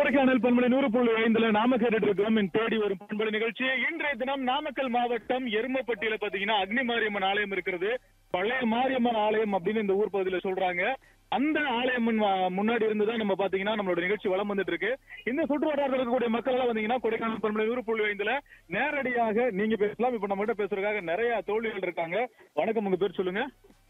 கொடைக்கானல் பண்பலை நூறு புள்ளி ஐந்துல நாம கேட்டுட்டு இருக்கோம் என் தேடி வரும் பண்பலை நிகழ்ச்சி இன்றைய தினம் நாமக்கல் மாவட்டம் எருமப்பட்டியில பாத்தீங்கன்னா அக்னி மாரியம்மன் ஆலயம் இருக்கிறது பழைய மாரியம்மன் ஆலயம் அப்படின்னு இந்த ஊர் பகுதியில சொல்றாங்க அந்த ஆலயம் முன்- முன்னாடி இருந்துதான் நம்ம பாத்தீங்கன்னா நம்மளோட நிகழ்ச்சி வளம் வந்துட்டு இருக்கு இந்த சுற்று வட்டாரத்தில் இருக்கக்கூடிய மக்கள் எல்லாம் வந்தீங்கன்னா கொடைக்கானல் பண்பலை நூறு புள்ளி ஐந்துல நேரடியாக நீங்க பேசலாம் இப்ப நம்ம கிட்ட பேசுறதுக்காக நிறைய தோழிகள் இருக்காங்க வணக்கம் உங்க பேர் சொல்லுங்க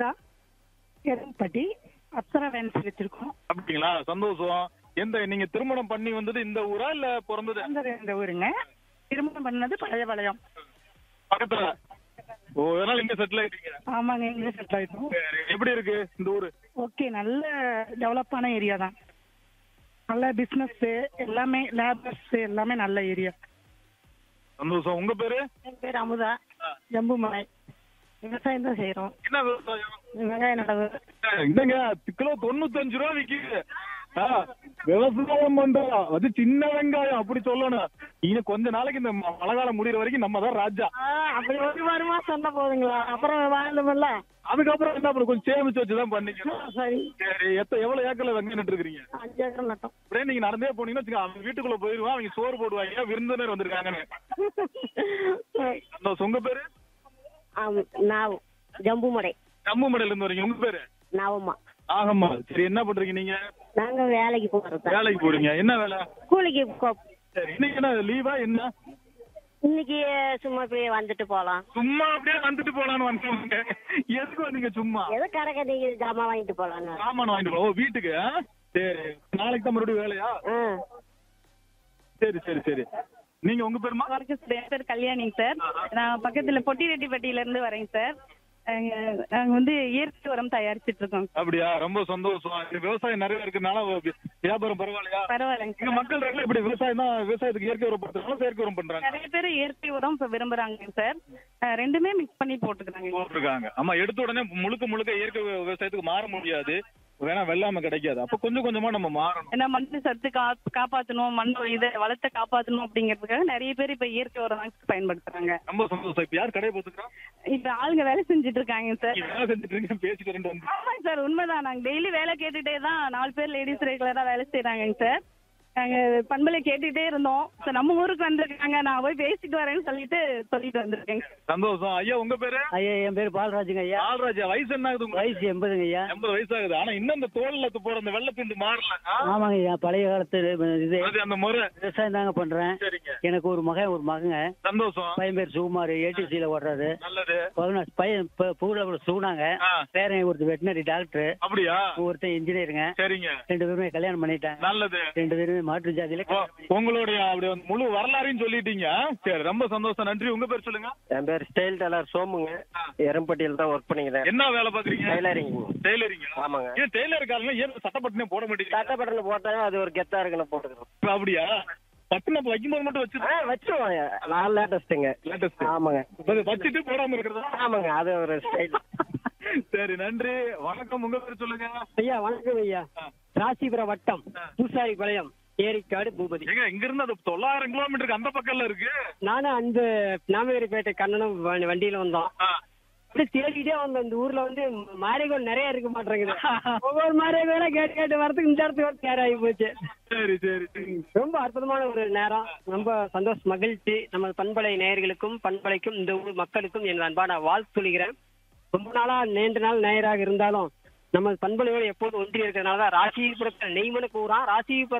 எரும்பட்டி அப்சரா வேன்ஸ் வச்சிருக்கோம் அப்படிங்களா சந்தோஷம் எந்த நீங்க திருமணம் பண்ணி வந்தது இந்த ஊரா இல்ல பிறந்தது அந்த இந்த ஊருங்க திருமணம் பண்ணது பழைய பாளையம் பக்கத்துல ஓ அதனால இங்க செட்டில் ஆயிட்டீங்க ஆமாங்க இங்கே செட்டில் ஆயிட்டோம் சரி எப்படி இருக்கு இந்த ஊரு ஓகே நல்ல டெவலப்பான ஏரியா தான் நல்ல பிஸ்னஸ் எல்லாமே லேபர்ஸ் எல்லாமே நல்ல ஏரியா சந்தோஷம் உங்க பேரு என் பேர் அமுதா ஜம்புமலை விவசாயம் தான் செய்யறோம் என்ன விவசாயம் வெங்காய நடவு என்னங்க கிலோ தொண்ணூத்தஞ்சு ரூபா விக்குது ஆ, விவசாயம் பண்றோம் அது சின்ன வெங்காயம் அப்படி சொல்லணும் இனி கொஞ்ச நாளைக்கு இந்த ம- மழை காலம் முடியிற வரைக்கும் நம்ம தான் ராஜா அப்படி ஒரு வாரமா சொன்ன போதுங்களா அப்புறம் வாழ்ந்துமில்ல அதுக்கப்புறம் என்ன பண்ண கொஞ்சம் சேமிச்சு வச்சுதான் பண்ணிக்கணும் சரி சரி எத்த எவ்வளவு ஏக்கர்ல வெங்காயம் நட்டு இருக்கீங்க அஞ்சு ஏக்கர் நட்டோம் அப்படியே நீங்க நடந்தே போனீங்கன்னா வச்சுக்கோங்க, அவன் வீட்டுக்குள்ள போயிருவான் அவங்க சோறு போடுவாங்க விருந்தினர் வந்திருக்காங்கன்னு சந்தோஷம். உங்க பேரு ನಾವು ஜம்புமடை ஜம்மு மடையில இருந்து வரீங்க உங்க பேரு நாவம்மா ஆகம்மா சரி என்ன பண்றீங்க நீங்க நாங்க வேலைக்கு போறது வேலைக்கு போறீங்க என்ன வேலை கூலிக்கு போ- சரி இன்னைக்கு என்ன லீவா என்ன இன்னைக்கு சும்மா இப்படியே வந்துட்டு போலாம் சும்மா அப்படியே வந்துட்டு போலான்னு வந்தவங்க எதுக்கு வந்தீங்க சும்மா ஏதோ கடை நீங்க ஜாமான் வாங்கிட்டு போலான்னு சாமான் வாங்கிட்டு போ ஓ, வீட்டுக்கு ஆ? சரி நாளைக்கு தான் மறுபடியும் வேலையா ஆ. சரி சரி சரி நீங்க உங்க பேருமா வணக்கம் சார் என் பேர் கல்யாணிங்க சார் நான் பக்கத்துல பொட்டிரெட்டிப்பட்டியில இருந்து வரேங்க சார் நாங்க- நாங்க வந்து இயற்கை உரம் தயாரிச்சிட்டு இருக்கோம் அப்படியா ரொம்ப சந்தோஷம் இங்க விவசாயம் நிறைய இருக்கனால வியாபாரம் பரவாயில்லையா பரவாயில்லைங்க இங்க சார் மக்கள் ரெண்டு இப்படி விவசாயம் தான் விவசாயத்துக்கு இயற்கை உரம் பண்றாங்க செயற்கை உரம் பண்றாங்க நிறைய பேர் இயற்கை உரம் இப்ப விரும்புறாங்க சார் அஹ் ரெண்டுமே மிக்ஸ் பண்ணி போட்டுக்கிறாங்க போட்டிருக்காங்க ஆமா எடுத்த உடனே முழுக்க முழுக்க இயற்கை விவசாயத்துக்கு மாற முடியாது வேணா வெள்ளாம கிடைக்காது அப்ப கொஞ்சம் கொஞ்சமா நம்ம மாறணும் ஏன்னா மண் சத்து கா காப்பாத்தணும் மண் இதை வளத்தை காப்பாத்தணும் அப்படிங்கிறதுக்காக நிறைய பேர் இப்ப இயற்கை உரம் தான் பயன்படுத்துறாங்க ரொம்ப சந்தோஷம் இப்ப யார் கடையை போத்துக்கிறோம் இப்ப ஆளுங்க வேலை செஞ்சுட்டு இருக்காங்க சார் நீங்க வேலை செஞ்சுட்டு இருக்கீங்க பேசிட்டு ரெண்டு வந்து ஆமாங்க சார் உண்மைதான் நாங்க டெய்லி வேலை கேட்டுட்டே தான் நாலு பேர் லேடிஸ் ரெகுலரா வேலை செய்யறாங்க சார் நாங்க பண்பலை கேட்டுட்டே இருந்தோம் சார் நம்ம ஊருக்கு வந்திருக்காங்க நான் போய் பேசிட்டு வரேன்னு சொல்லிட்டு சொல்லிட்டு வந்திருக்கேங்க சந்தோஷம் ஐயா உங்க பேரு ஐயா என் பேர் பாலராஜுங்க ஐயா ஆல்ராஜா வயசு என்ன ஆகுது உங்களுக்கு வயசு எண்பதுங்க ஐயா எண்பது வயசு ஆகுது ஆனா இன்னும் இந்த தோல்ல போற அந்த வெள்ளை துண்டு மாறல ஆ? ஆமாங்க ஐயா பழைய காலத்து இது அது அந்த முறை விவசாயம் தாங்க பண்றேன் சரிங்க எனக்கு ஒரு மகன் ஒரு மகங்க சந்தோஷம் பையன் பேர் சுகுமார் ஏடிசியில ஓடுறாரு நல்லது பதினாறு பையன் பூல சுகுனாங்க ஆ, பேரன் ஒருத்தர் வெட்டினரி டாக்டர் அப்படியா ஒருத்தன் இன்ஜினியருங்க சரிங்க ரெண்டு பேருமே கல்யாணம் பண்ணிட்டாங்க நல்லது ரெண்டு பேருமே மாற்று ஜாதியில ஓ, உங்களுடைய அப்படி வந்து முழு வரலாறையும் சொல்லிட்டீங்க சரி ரொம்ப சந்தோஷம் நன்றி உங்க பேர் சொல்லுங்க என் பேர் ஸ்டைல் டெய்லர் சோமுங்க எரம்பட்டியில் தான் ஒர்க் பண்ணிக்கிறேன் என்ன வேலை பாக்குறீங்க டைலரிங் டெய்லரிங் ஆமாங்க ஏன் டெய்லர் காரங்க ஏன் சட்டப்பட்டனே போட மாட்டேங்கிறீங்க சட்டை பட்டன்ல போட்டாலும் அது ஒரு கெத்தா இருக்குன்னு போட்டுக்கிறோம் இப்ப அப்படியா பட்டனை வைக்கும்போது மட்டும் வச்சு ஆ வச்சிருவோம் நான் லேட்டஸ்ட்டுங்க லேட்டஸ்ட் ஆமாங்க வச்சுட்டு போடாம இருக்கிறதா ஆமாங்க அது ஒரு ஸ்டைல் சரி நன்றி வணக்கம் உங்க பேர் சொல்லுங்க ஐயா வணக்கம் ஐயா ராசிபுரம் வட்டம் பூசாரி பாளையம் ஏரிக்காடு பூபதி ஏங்க இங்க இருந்து அது தொள்ளாயிரம் கிலோமீட்டருக்கு அந்த பக்கம்ல இருக்கு நானும் அந்த நாமவேரிப்பேட்டை கண்ணனும் வ- வண்டியில வந்தோம் ஆ. அப்படியே தேடிட்டே வந்தோம் இந்த ஊர்ல வந்து மாரியகோல் நிறைய இருக்க மாட்டேங்குது ஒவ்வொரு மாரியகோலா கேட்டு கேட்டு வரதுக்கு இந்த இடத்துக்கு வந்து நேரம் ஆகி போச்சு சரி சரி சரி ரொம்ப அற்புதமான ஒரு நேரம் ரொம்ப சந்தோஷ மகிழ்ச்சி நம்ம பண்பலை நேயர்களுக்கும் பண்பலைக்கும் இந்த ஊர் மக்களுக்கும் என் அன்பான வாழ்த்துகிறேன் ரொம்ப நாளா நீண்ட நாள் நேயராக இருந்தாலும் நம்ம பண்பலையோடு எப்போதும் ஒன்றி இருக்கிறதுனால தான் ராசிபுரத்தில் நெய்மனுக்கு ஊரா ராசிபுரம்